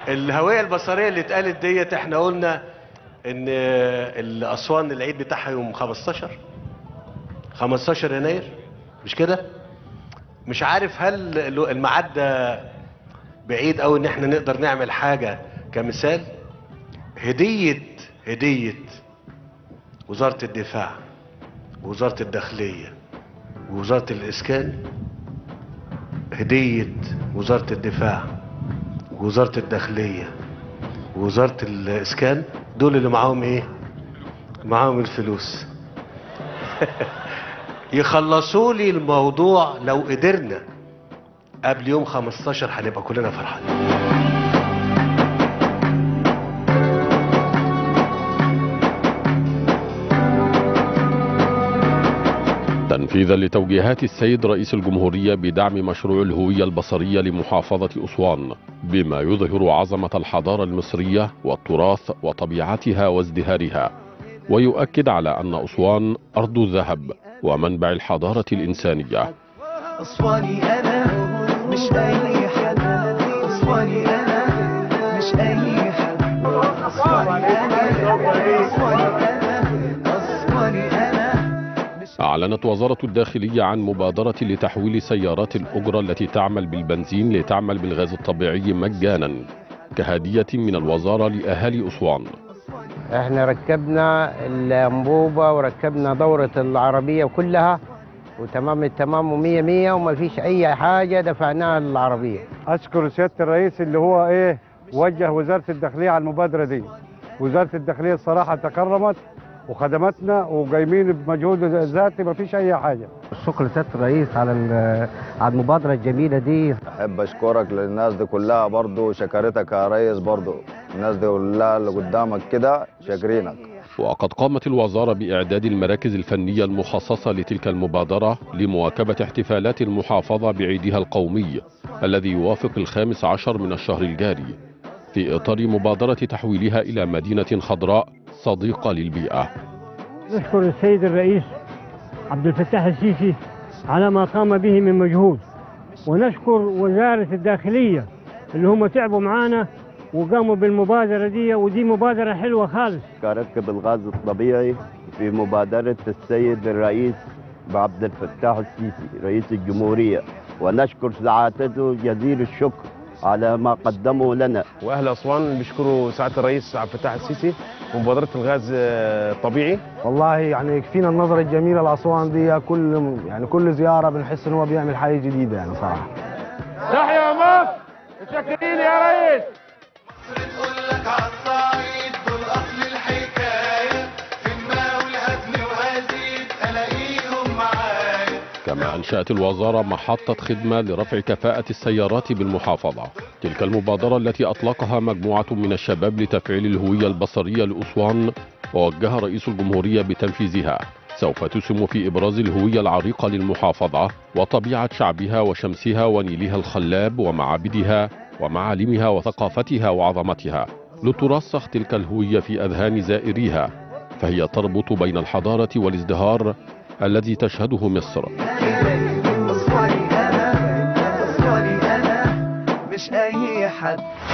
الهوية البصرية اللي اتقالت ديت احنا قلنا ان الاسوان العيد بتاعها يوم 15 15 يناير مش كده مش عارف هل الميعاد ده بعيد قوي ان احنا نقدر نعمل حاجة كمثال هدية هدية وزارة الدفاع ووزارة الداخلية ووزارة الإسكان هدية وزارة الدفاع ووزارة الداخلية ووزارة الإسكان دول اللي معاهم إيه؟ معاهم الفلوس يخلصوا لي الموضوع لو قدرنا قبل يوم 15 هنبقى كلنا فرحانين تنفيذا لتوجيهات السيد رئيس الجمهورية بدعم مشروع الهوية البصرية لمحافظة أسوان بما يظهر عظمة الحضارة المصرية والتراث وطبيعتها وازدهارها ويؤكد على أن أسوان أرض الذهب ومنبع الحضارة الإنسانية أصواني أنا مش أي حد أصواني أنا مش أي حد أصواني أنا أصواني أنا أصواني أنا أعلنت وزارة الداخلية عن مبادرة لتحويل سيارات الأجرة التي تعمل بالبنزين لتعمل بالغاز الطبيعي مجانا كهدية من الوزارة لأهالي أسوان احنا ركبنا الانبوبه وركبنا دوره العربيه كلها وتمام التمام ومية مية وما فيش اي حاجه دفعناها للعربيه اشكر سياده الرئيس اللي هو ايه وجه وزاره الداخليه على المبادره دي وزاره الداخليه الصراحه تكرمت وخدمتنا وقايمين بمجهود ذاتي ما فيش اي حاجه الشكر لسياده الرئيس على على المبادره الجميله دي احب اشكرك للناس دي كلها برضو شكرتك يا ريس برضو الناس دي كلها اللي قدامك كده شاكرينك وقد قامت الوزارة بإعداد المراكز الفنية المخصصة لتلك المبادرة لمواكبة احتفالات المحافظة بعيدها القومي الذي يوافق الخامس عشر من الشهر الجاري في إطار مبادرة تحويلها إلى مدينة خضراء صديقة للبيئة نشكر السيد الرئيس عبد الفتاح السيسي على ما قام به من مجهود ونشكر وزارة الداخلية اللي هم تعبوا معانا وقاموا بالمبادرة دي ودي مبادرة حلوة خالص كركب الغاز الطبيعي في مبادرة السيد الرئيس عبد الفتاح السيسي رئيس الجمهورية ونشكر سعادته جزيل الشكر على ما قدموا لنا واهل اسوان بيشكروا سعاده الرئيس عبد الفتاح السيسي ومبادره الغاز الطبيعي والله يعني يكفينا النظره الجميله لاسوان دي كل يعني كل زياره بنحس ان هو بيعمل حاجه جديده يعني صراحه تحيا مصر متشكرين يا ريس بتقول لك عالصعيد دول اصل الحكايه في الماء والهدم وهزيد الاقيهم معايا كما أنشأت الوزارة محطة خدمة لرفع كفاءة السيارات بالمحافظة تلك المبادرة التي أطلقها مجموعة من الشباب لتفعيل الهوية البصرية لأسوان ووجه رئيس الجمهورية بتنفيذها سوف تسهم في إبراز الهوية العريقة للمحافظة وطبيعة شعبها وشمسها ونيلها الخلاب ومعابدها ومعالمها وثقافتها وعظمتها لترسخ تلك الهوية في أذهان زائريها فهي تربط بين الحضارة والازدهار الذي تشهده مصر أصواني أنا أصواني أنا مش أي حد